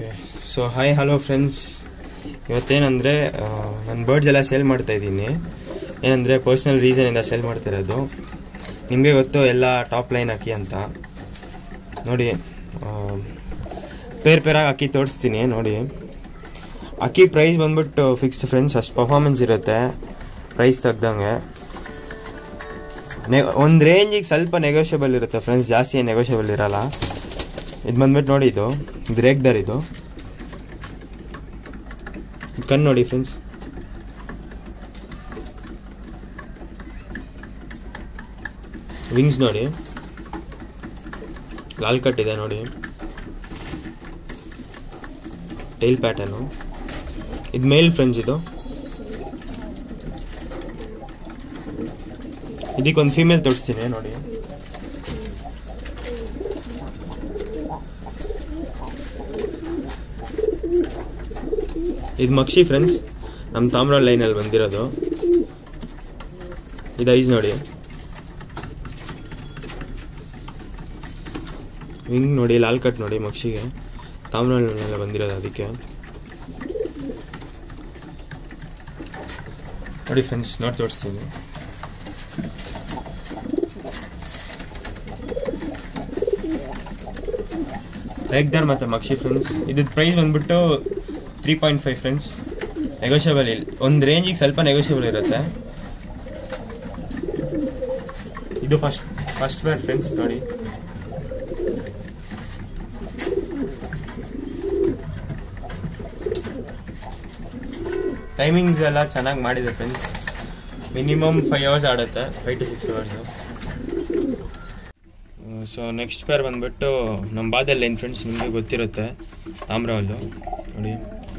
okay so hi hello friends ಇವತ್ತೇನೆಂದರೆ ನನ್ನ birds ಎಲ್ಲ ಸೇಲ್ ಮಾಡ್ತಾ ಇದ್ದೀನಿ ಏನಂದರೆ ಪರ್ಸ್ನಲ್ ರೀಸನಿಂದ ಸೇಲ್ ಮಾಡ್ತಿರೋದು ನಿಮಗೆ ಗೊತ್ತು ಎಲ್ಲ ಟಾಪ್ ಲೈನ್ ಹಾಕಿ ಅಂತ ನೋಡಿ ಪೇರ್ ಪೇರಾಗಿ ಅಕ್ಕಿ ತೋರಿಸ್ತೀನಿ ನೋಡಿ ಅಕ್ಕಿ ಪ್ರೈಸ್ ಬಂದ್ಬಿಟ್ಟು ಫಿಕ್ಸ್ಡ್ ಫ್ರೆಂಡ್ಸ್ ಅಷ್ಟು ಪರ್ಫಾರ್ಮೆನ್ಸ್ ಇರುತ್ತೆ ಪ್ರೈಸ್ ತೆಗ್ದಂಗೆ ನೆ ಒಂದು ರೇಂಜಿಗೆ ಸ್ವಲ್ಪ ನೆಗೋಷಿಯಬಲ್ ಇರುತ್ತೆ ಫ್ರೆಂಡ್ಸ್ ಜಾಸ್ತಿ ಏನು ನೆಗೋಷಿಯಬಲ್ ಇರಲ್ಲ ಇದು ಬಂದ್ಬಿಟ್ಟು ನೋಡಿ ಇದು ಇದು ರೇಗ್ದರ್ ಇದು ಇದ್ ಕಣ್ಣು ನೋಡಿ ಫ್ರೆಂಡ್ಸ್ ವಿಂಗ್ಸ್ ನೋಡಿ ಲಾಲ್ ಕಟ್ ಇದೆ ನೋಡಿ ಟೈಲ್ ಪ್ಯಾಟರ್ನು ಇದು ಮೇಲ್ ಫ್ರೆಂಡ್ಸ್ ಇದು ಇದಕ್ಕೊಂದು ಫೀಮೇಲ್ ತೋರಿಸ್ತೀನಿ ನೋಡಿ ಇದು ಮಕ್ಷಿ ಫ್ರೆಂಡ್ಸ್ ನಮ್ಮ ತಾಮ್ರ ಲೈನಲ್ಲಿ ಬಂದಿರೋದು ಇದು ಐಸ್ ನೋಡಿ ವಿಂಗ್ ನೋಡಿ ಲಾಲ್ ಕಟ್ ನೋಡಿ ಮಕ್ಷಿಗೆ ತಾಮ್ರ ಲೈನೆಲ್ಲ ಬಂದಿರೋದು ಅದಕ್ಕೆ ನೋಡಿ ಫ್ರೆಂಡ್ಸ್ ನೋಡಿ ತೋರಿಸ್ತೀನಿ ರೇಗ್ದಾರ್ ಮತ್ತು ಮಕ್ಷಿ ಫ್ರೆಂಡ್ಸ್ ಇದ್ರ ಪ್ರೈಸ್ ಬಂದ್ಬಿಟ್ಟು three point five friends negotiable ಇಲ್ಲ ಒಂದು ರೇಂಜಿಗೆ ಸ್ವಲ್ಪ ನೆಗೋಷಿಯಬಲ್ ಇರುತ್ತೆ ಇದು ಫಸ್ಟ್ ಫಸ್ಟ್ ಬೇರ್ ಫ್ರೆಂಡ್ಸ್ ನೋಡಿ ಟೈಮಿಂಗ್ಸ್ ಎಲ್ಲ ಚೆನ್ನಾಗಿ ಮಾಡಿದೆ ಫ್ರೆಂಡ್ಸ್ ಮಿನಿಮಮ್ ಫೈವ್ ಅವರ್ಸ್ ಆಡುತ್ತೆ five to six hours so next pair ಬಂದ್ಬಿಟ್ಟು ನಮ್ಮ ಬಾದಲ್ ಲೈನ್ ಫ್ರೆಂಡ್ಸ್ ನಿಮಗೆ ಗೊತ್ತಿರುತ್ತೆ ತಾಮ್ರವಲ್ಲು ನೋಡಿ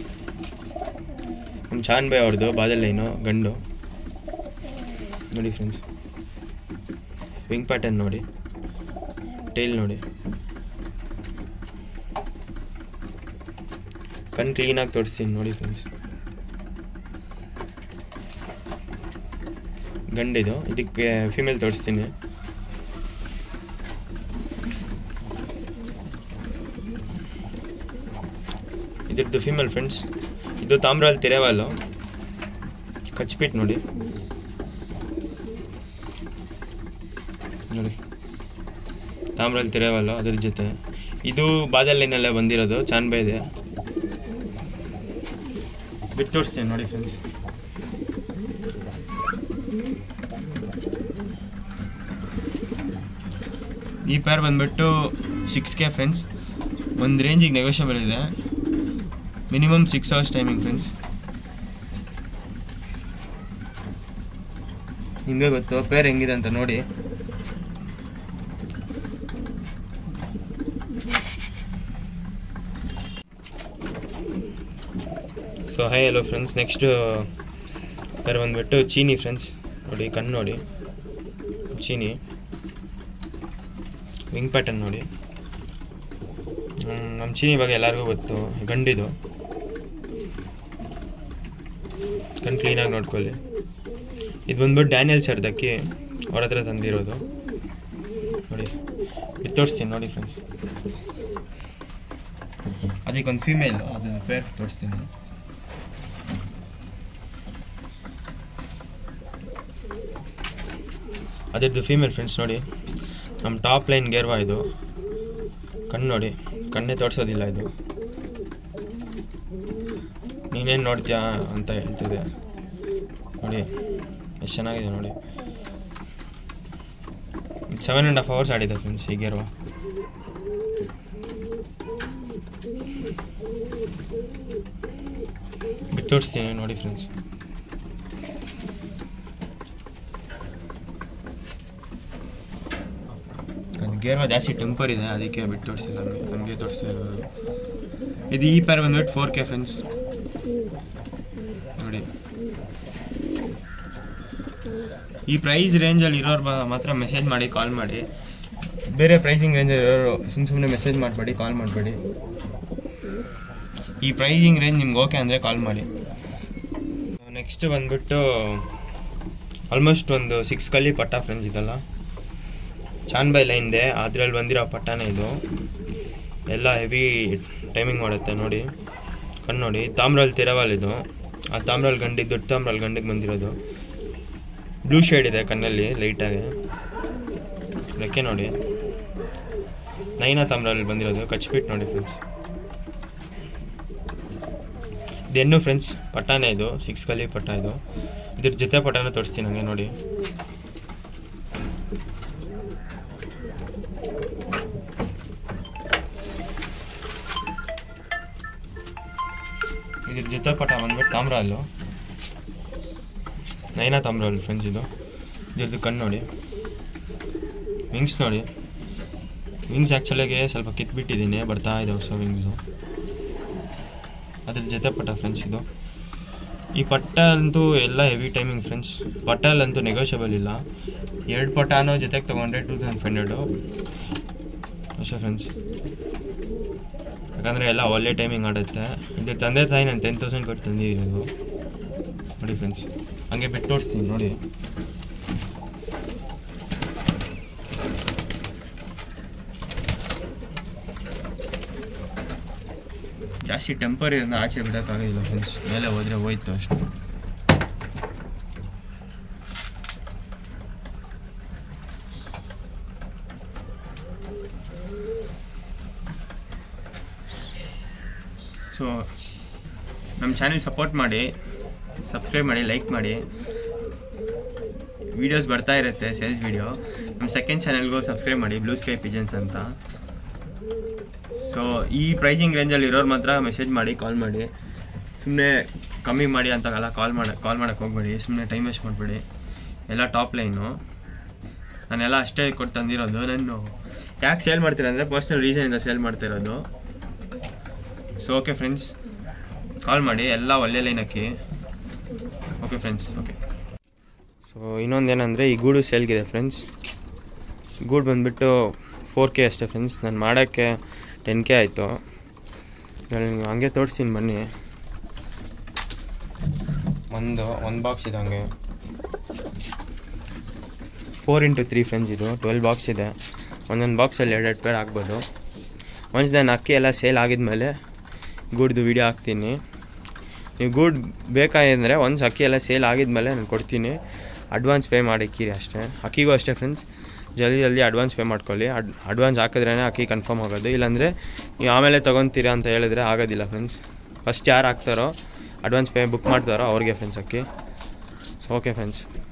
ನಮ್ಮ ಚಾನ್ ಬೈ ಅವ್ರದ್ದು ಬಾದಲ್ ಲೈನು ಗಂಡು ನೋಡಿ ಫ್ರೆಂಡ್ಸ್ ವಿಂಗ್ ಪ್ಯಾಟರ್ನ್ ನೋಡಿ ಟೈಲ್ ನೋಡಿ ಕಣ್ ಕ್ಲೀನಾಗಿ ತೋರಿಸ್ತೀನಿ ನೋಡಿ ಫ್ರೆಂಡ್ಸ್ ಗಂಡಿದು ಇದಕ್ಕೆ ಫಿಮೇಲ್ ತೋರಿಸ್ತೀನಿ ಇದ್ರದ್ದು ಫಿಮೇಲ್ ಫ್ರೆಂಡ್ಸ್ ಇದು ತಾಮ್ರಲ್ಲಿ ತಿರೇವಾಲು ಕಚ್ಪಿಟ್ ನೋಡಿ ನೋಡಿ ತಾಮ್ರಲ್ಲಿ ತಿರೇವಾಲು ಅದ್ರ ಜೊತೆ ಇದು ಬಾದಲ್ ಲೈನಲ್ಲೇ ಬಂದಿರೋದು ಚಾನ್ಬೆ ಇದೆ ಬಿಟ್ಟು ತೋರಿಸ್ತೀನಿ ನೋಡಿ ಫ್ರೆಂಡ್ಸ್ ಈ ಪೇರ್ ಬಂದ್ಬಿಟ್ಟು ಸಿಕ್ಸ್ ಕೆ ಫ್ರೆಂಡ್ಸ್ ಒಂದು ರೇಂಜಿಗೆ ನೆಗೋಷಿಯಬಲ್ ಇದೆ minimum six hours timing friends ನಿಮಗೆ ಗೊತ್ತು ಪೇರ್ ಹೆಂಗಿದೆ ಅಂತ ನೋಡಿ so hi hello friends next pair ಬಂದ್ಬಿಟ್ಟು ಚೀನಿ ಫ್ರೆಂಡ್ಸ್ ನೋಡಿ ಕಣ್ಣು ನೋಡಿ ಚೀನಿ ವಿಂಗ್ ಪ್ಯಾಟರ್ನ್ ನೋಡಿ ನಮ್ಮ ಚೀನಿ ಬಗ್ಗೆ ಎಲ್ಲರಿಗೂ ಗೊತ್ತು ಗಂಡಿದು ಕಣ್ ಕ್ಲೀನಾಗಿ ನೋಡ್ಕೊಳ್ಳಿ ಇದು ಬಂದ್ಬಿಟ್ಟು ಡ್ಯಾನಿಯಲ್ ಸರ್ದಕ್ಕಿ ಅವ್ರ ಹತ್ರ ತಂದಿರೋದು ನೋಡಿ ಇದು ತೋರಿಸ್ತೀನಿ ನೋಡಿ ಫ್ರೆಂಡ್ಸ್ ಅದಕ್ಕೊಂದು ಫೀಮೇಲ್ ಅದನ್ನ ಪೇರ್ ತೋರಿಸ್ತೀನಿ ಅದರದ್ದು ಫೀಮೇಲ್ ಫ್ರೆಂಡ್ಸ್ ನೋಡಿ ನಮ್ಮ ಟಾಪ್ ಲೈನ್ ಗೇರ್ವಾ ಇದು ಕಣ್ಣು ನೋಡಿ ಕಣ್ಣೇ ತೋರಿಸೋದಿಲ್ಲ ಇದು ನೀನೇನು ನೋಡ್ತೀಯಾ ಅಂತ ಹೇಳ್ತಿದೆ ನೋಡಿ ಎಷ್ಟು ಚೆನ್ನಾಗಿದೆ ನೋಡಿ ಸೆವೆನ್ ಆ್ಯಂಡ್ ಹಾಫ್ ಅವರ್ಸ್ ಆಡಿದೆ ಫ್ರೆಂಡ್ಸ್ ಈ ಗೇರ್ವಾ ಬಿಟ್ಟು ತೋರಿಸ್ತೀನಿ ನೋಡಿ ಫ್ರೆಂಡ್ಸ್ ಗೇರ್ವ ಜಾಸ್ತಿ ಟೆಂಪರ್ ಇದೆ ಅದಕ್ಕೆ ಬಿಟ್ಟು ತೋರಿಸಿಲ್ಲ ನನಗೆ ತೋರಿಸಿರೋದು ಇದು ಈ ಪೇರ್ ಬಂದ್ಬಿಟ್ಟು ಫೋರ್ ಕೆ ಫ್ರೆಂಡ್ಸ್ ನೋಡಿ ಈ ಪ್ರೈಸ್ ರೇಂಜಲ್ಲಿ ಇರೋರು ಮಾತ್ರ ಮೆಸೇಜ್ ಮಾಡಿ ಕಾಲ್ ಮಾಡಿ ಬೇರೆ ಪ್ರೈಸಿಂಗ್ ರೇಂಜಲ್ಲಿ ಇರೋರು ಸುಮ್ಮ ಸುಮ್ಮನೆ ಮೆಸೇಜ್ ಮಾಡಬೇಡಿ ಕಾಲ್ ಮಾಡಬೇಡಿ ಈ ಪ್ರೈಸಿಂಗ್ ರೇಂಜ್ ನಿಮ್ಗೆ ಓಕೆ ಅಂದರೆ ಕಾಲ್ ಮಾಡಿ ನೆಕ್ಸ್ಟ್ ಬಂದ್ಬಿಟ್ಟು ಆಲ್ಮೋಸ್ಟ್ ಒಂದು ಸಿಕ್ಸ್ ಕಲ್ಲಿ ಪಟ್ಟ ಫ್ರೆಂಡ್ಸ್ ಇದೆಲ್ಲ ಚಾನ್ಬೈ ಲೈನ್ ಇದೆ ಅದ್ರಲ್ಲಿ ಬಂದಿರೋ ಪಟ್ಟನೇ ಇದು ಎಲ್ಲ ಹೆವಿ ಟೈಮಿಂಗ್ ಮಾಡುತ್ತೆ ನೋಡಿ ಕಣ್ಣು ನೋಡಿ ತಾಮ್ರಲ್ಲಿ ತಿರವಲ್ ಇದು ಆ ತಾಮ್ರಲ್ಲಿ ಗಂಡಿಗೆ ದೊಡ್ಡ ತಾಮ್ರಲ್ಲಿ ಗಂಡಿಗೆ ಬಂದಿರೋದು ಬ್ಲೂ ಶೇಡ್ ಇದೆ ಕಣ್ಣಲ್ಲಿ ಲೈಟಾಗಿ ರೆಕ್ಕೆ ನೋಡಿ ನೈನಾ ತಾಮ್ರಲ್ಲಿ ಬಂದಿರೋದು ಕಚ್ಬಿಟ್ಟು ನೋಡಿ ಫ್ರೆಂಡ್ಸ್ ಇದೆನ್ನು ಫ್ರೆಂಡ್ಸ್ ಪಟ್ಟಾನೆ ಇದು ಸಿಕ್ಸ್ ಕಲಿ ಪಟ್ಟ ಇದು ಇದ್ರ ಜೊತೆ ಪಟ್ಟಾನ ತೋರಿಸ್ತೀನಿ ನನಗೆ ನೋಡಿ ಇದ್ರ ಜೊತೆ ಪಟ ಬಂದ್ಬಿಟ್ಟು ತಾಮ್ರ ಅಲ್ಲು ನೈನಾ ತಾಮ್ರ ಅಲ್ಲು ಫ್ರೆಂಡ್ಸ್ ಇದು ಇದ್ರದ್ದು ಕಣ್ಣು ನೋಡಿ ವಿಂಗ್ಸ್ ನೋಡಿ ವಿಂಗ್ಸ್ ಆ್ಯಕ್ಚುಲಾಗಿ ಸ್ವಲ್ಪ ಕಿತ್ಬಿಟ್ಟಿದ್ದೀನಿ ಬರ್ತಾ ಇದೆ ಹೊಸ ವಿಂಗ್ಸು ಅದ್ರ ಜೊತೆ ಪಟ ಫ್ರೆಂಡ್ಸ್ ಇದು ಈ ಪಟ್ಟ ಅಂತೂ ಎಲ್ಲ ಹೆವಿ ಟೈಮಿಂಗ್ ಫ್ರೆಂಡ್ಸ್ ಪಟ್ಟಲ್ಲಂತೂ ನೆಗೋಷಿಯಬಲ್ ಇಲ್ಲ ಎರಡು ಪಟಾನೋ ಜೊತೆಗೆ ತೊಗೊಂಡ್ರೆ ಟೂ ತೌಸಂಡ್ ಫೈವ್ ಹಂಡ್ರೆಡು ಅಷ್ಟೇ ಫ್ರೆಂಡ್ಸ್ ಯಾಕಂದರೆ ಎಲ್ಲ ಒಳ್ಳೆ ಟೈಮಿಂಗ್ ಆಡುತ್ತೆ ಇದು ತಂದೆ ತಾಯಿ ನಾನು ಟೆನ್ ತೌಸಂಡ್ ಕೊಟ್ಟು ತಂದಿರೋದು ನೋಡಿ ಫ್ರೆಂಡ್ಸ್ ಹಂಗೆ ಬಿಟ್ಟು ತೋರಿಸ್ತೀನಿ ನೋಡಿ ಜಾಸ್ತಿ ಟೆಂಪರ್ ಇರೋದು ಆಚೆ ಬಿಡೋಕ್ಕಾಗೋದಿಲ್ಲ ಫ್ರೆಂಡ್ಸ್ ಮೇಲೆ ಹೋದರೆ ಹೋಯ್ತು ಅಷ್ಟು ಸೊ ನಮ್ಮ ಚಾನೆಲ್ ಸಪೋರ್ಟ್ ಮಾಡಿ ಸಬ್ಸ್ಕ್ರೈಬ್ ಮಾಡಿ ಲೈಕ್ ಮಾಡಿ ವೀಡಿಯೋಸ್ ಬರ್ತಾ ಇರುತ್ತೆ ಸೇಲ್ಸ್ ವೀಡಿಯೋ ನಮ್ಮ ಸೆಕೆಂಡ್ ಚಾನೆಲ್ಗೂ ಸಬ್ಸ್ಕ್ರೈಬ್ ಮಾಡಿ ಬ್ಲೂ ಸ್ಕೈ ಪಿಜನ್ಸ್ ಅಂತ ಸೊ ಈ ಪ್ರೈಸಿಂಗ್ ರೇಂಜಲ್ಲಿ ಇರೋರು ಮಾತ್ರ ಮೆಸೇಜ್ ಮಾಡಿ ಕಾಲ್ ಮಾಡಿ ಸುಮ್ಮನೆ ಕಮ್ಮಿ ಮಾಡಿ ಅಂತಾಗಲ್ಲ ಕಾಲ್ ಮಾಡ ಕಾಲ್ ಮಾಡೋಕ್ಕೆ ಹೋಗ್ಬೇಡಿ ಸುಮ್ಮನೆ ಟೈಮ್ ವೇಸ್ಟ್ ಮಾಡಬೇಡಿ ಎಲ್ಲ ಟಾಪ್ ಲೈನು ನಾನೆಲ್ಲ ಅಷ್ಟೇ ಕೊಟ್ಟು ತಂದಿರೋದು ನಾನು ಯಾಕೆ ಸೇಲ್ ಮಾಡ್ತೀರ ಅಂದರೆ ಪರ್ಸ್ನಲ್ ರೀಸನಿಂದ ಸೇಲ್ ಮಾಡ್ತಾ ಇರೋದು ಸೊ ಓಕೆ ಫ್ರೆಂಡ್ಸ್ ಕಾಲ್ ಮಾಡಿ ಎಲ್ಲ ಒಳ್ಳೆ ಲೈನ್ ಹಾಕಿ ಓಕೆ ಫ್ರೆಂಡ್ಸ್ ಓಕೆ ಸೊ ಇನ್ನೊಂದೇನೆಂದರೆ ಈ ಗೂಡು ಸೇಲ್ಗಿದೆ ಫ್ರೆಂಡ್ಸ್ ಗೂಡು ಬಂದುಬಿಟ್ಟು ಫೋರ್ ಕೆ ಅಷ್ಟೇ ಫ್ರೆಂಡ್ಸ್ ನಾನು ಮಾಡೋಕ್ಕೆ ಟೆನ್ ಕೆ ಆಯಿತು ನಿಮ್ಗೆ ಹಂಗೆ ತೋರಿಸ್ತೀನಿ ಬನ್ನಿ ಒಂದು ಒಂದು ಬಾಕ್ಸ್ ಇದೆ ಹಂಗೆ ಫೋರ್ ಇಂಟು ತ್ರೀ ಫ್ರೆಂಡ್ಸ್ ಇದು ಟ್ವೆಲ್ ಬಾಕ್ಸ್ ಇದೆ ಒಂದೊಂದು ಬಾಕ್ಸಲ್ಲಿ ಎರಡೆರಡು ಪೇರ್ ಆಗ್ಬೋದು ಒನ್ಸ್ ನಾನು ಅಕ್ಕಿ ಎಲ್ಲ ಸೇಲ್ ಆಗಿದ್ಮೇಲೆ ಗೂಡ್ದು ವೀಡಿಯೋ ಹಾಕ್ತೀನಿ ನೀವು ಗೂಡ್ ಬೇಕಾದ್ರೆ ಒನ್ಸ್ ಅಕ್ಕಿ ಎಲ್ಲ ಸೇಲ್ ಆಗಿದ್ಮೇಲೆ ನಾನು ಕೊಡ್ತೀನಿ ಅಡ್ವಾನ್ಸ್ ಪೇ ಮಾಡಿಕ್ಕಿರಿ ಅಷ್ಟೇ ಅಕ್ಕಿಗೂ ಅಷ್ಟೇ ಫ್ರೆಂಡ್ಸ್ ಜಲ್ದಿ ಜಲ್ದಿ ಅಡ್ವಾನ್ಸ್ ಪೇ ಮಾಡ್ಕೊಳ್ಳಿ ಅಡ್ ಅಡ್ವಾನ್ಸ್ ಹಾಕಿದ್ರೇ ಅಕ್ಕಿ ಕನ್ಫರ್ಮ್ ಆಗೋದು ಇಲ್ಲಾಂದರೆ ನೀವು ಆಮೇಲೆ ತೊಗೊತೀರಾ ಅಂತ ಹೇಳಿದ್ರೆ ಆಗೋದಿಲ್ಲ ಫ್ರೆಂಡ್ಸ್ ಫಸ್ಟ್ ಯಾರು ಹಾಕ್ತಾರೋ ಅಡ್ವಾನ್ಸ್ ಪೇ ಬುಕ್ ಮಾಡ್ತಾರೋ ಅವ್ರಿಗೆ ಫ್ರೆಂಡ್ಸ್ ಅಕ್ಕಿ ಸೊ ಓಕೆ ಫ್ರೆಂಡ್ಸ್